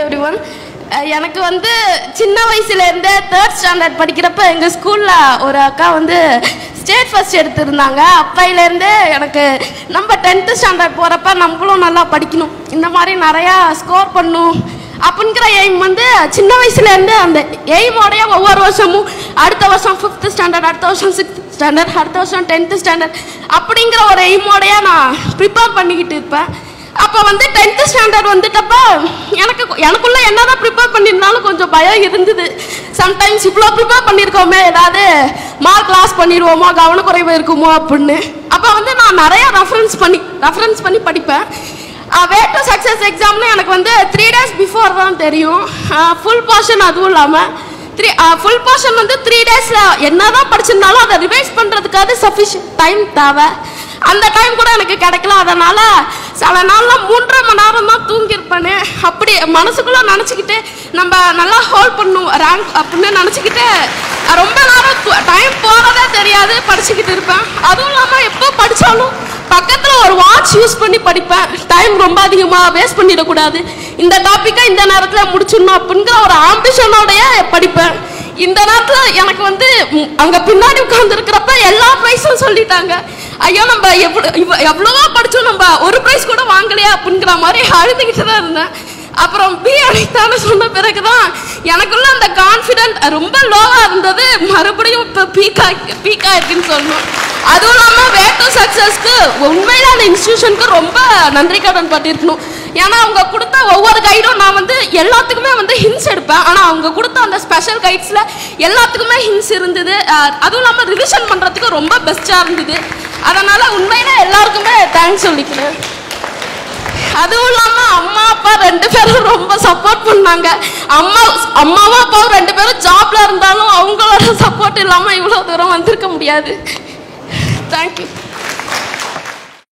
every one எனக்கு வந்து சின்ன வயசுலேருந்தே தேர்ட் ஸ்டாண்டர்ட் படிக்கிறப்ப எங்கள் ஸ்கூலில் ஒரு அக்கா வந்து ஸ்டேட் ஃபர்ஸ்ட் எடுத்திருந்தாங்க அப்பையிலேருந்தே எனக்கு நம்ம டென்த்து ஸ்டாண்டர்ட் போகிறப்ப நம்மளும் நல்லா படிக்கணும் இந்த மாதிரி நிறையா ஸ்கோர் பண்ணணும் அப்படிங்கிற எய்ம் வந்து சின்ன வயசுலேருந்து அந்த எய்மோடைய ஒவ்வொரு வருஷமும் அடுத்த வருஷம் ஃபிஃப்த் ஸ்டாண்டர்ட் அடுத்த வருஷம் சிக்ஸ்த் ஸ்டாண்டர்ட் அடுத்த வருஷம் டென்த்து ஸ்டாண்டர்ட் அப்படிங்கிற ஒரு எய்மோடைய நான் ப்ரிப்பேர் பண்ணிக்கிட்டு இருப்பேன் அப்போ வந்து டென்த்து ஸ்டாண்டர்ட் வந்துட்டப்ப எனக்கு எனக்குள்ள என்னதான் ப்ரிப்பேர் பண்ணியிருந்தாலும் கொஞ்சம் பயம் இருந்தது சம்டைம்ஸ் இவ்வளோ ப்ரிப்பேர் பண்ணியிருக்கோமே ஏதாவது மார்க் லாஸ் பண்ணிடுவோமோ கவனக்குறைவு இருக்குமோ அப்படின்னு அப்போ வந்து நான் நிறைய ரெஃபரன்ஸ் பண்ணி ரெஃபரன்ஸ் பண்ணி படிப்பேன் வே டு சக்ஸஸ் எக்ஸாம்னு எனக்கு வந்து த்ரீ டேஸ் பிஃபோர் தான் தெரியும் ஃபுல் போர்ஷன் அதுவும் இல்லாமல் த்ரீ ஃபுல் போர்ஷன் வந்து த்ரீ டேஸில் என்ன தான் படிச்சிருந்தாலும் அதை ரிவைஸ் பண்ணுறதுக்காவது சஃபிஷியன்ட் டைம் தேவை அந்த டைம் கூட எனக்கு கிடைக்கல அதனால் சில நாளில் மூன்றரை மணி நேரம் தான் தூங்கியிருப்பேனே அப்படி மனசுக்குள்ளே நினச்சிக்கிட்டு நம்ம நல்லா ஹோல்ட் பண்ணும் ரேங்க் அப்படின்னு நினச்சிக்கிட்டு ரொம்ப நேரம் டைம் போகிறதே தெரியாது படிச்சுக்கிட்டு இருப்பேன் அதுவும் இல்லாமல் எப்போ படித்தாலும் பக்கத்தில் ஒரு வாட்ச் யூஸ் பண்ணி படிப்பேன் டைம் ரொம்ப அதிகமாக வேஸ்ட் பண்ணிடக்கூடாது இந்த டாப்பிக்கை இந்த நேரத்தில் முடிச்சிடணும் அப்படிங்கிற ஒரு ஆம்பிஷனோடய படிப்பேன் இந்த நேரத்தில் எனக்கு வந்து ம், அங்க பின்னாடி உட்காந்துருக்கிறப்ப எல்லா ப்ரைஸும் சொல்லிட்டாங்க ஐயோ நம்ம எவ்வளோ இவ்வ- எவ்வளவோ படிச்சோம் நம்ம ஒரு ப்ரைஸ் கூட வாங்கலையா அப்படிங்கிற மாதிரி அழுதுகிட்டு தான் இருந்தேன் அப்புறம் பி அடித்தான சொன்ன பிறகுதான் எனக்குள்ள அந்த கான்ஃபிடென்ட் ரொம்ப லோவாக இருந்தது மறுபடியும் இப்போ பீக் ஆகி பீக் ஆயிருக்குன்னு சொல்லணும் அதுவும் இல்லாமல் வே டு சக்ஸஸ்க்கு உண்மையில அந்த இன்ஸ்டியூஷனுக்கு ரொம்ப நன்றி கடன் பட்டிருக்கணும் ஏன்னா அவங்க கொடுத்த ஒவ்வொரு கைடும் நான் வந்து எல்லாத்துக்குமே வந்து ஹின்ஸ் எடுப்பேன் ஆனால் அவங்க கொடுத்த அந்த ஸ்பெஷல் கைட்ஸில் எல்லாத்துக்குமே ஹின்ஸ் இருந்தது அஹ் அதுவும் இல்லாமல் ரிவிஷன் பண்ணுறதுக்கு ரொம்ப பெஸ்ட்டாக இருந்தது அதனால் உண்மையில எல்லாருக்குமே தேங்க்ஸ் சொல்லிக்கிறேன் அதுவும் இல்லாமல் அம்மா அப்பா ரெண்டு பேரும் ரொம்ப சப்போர்ட் பண்ணாங்க அம்மா அம்மாவும் அப்பாவும் ரெண்டு பேரும் ஜாப்ல இருந்தாலும் அவங்களோட சப்போர்ட் இல்லாமல் இவ்வளோ தூரம் வந்திருக்க முடியாது தேங்க்யூ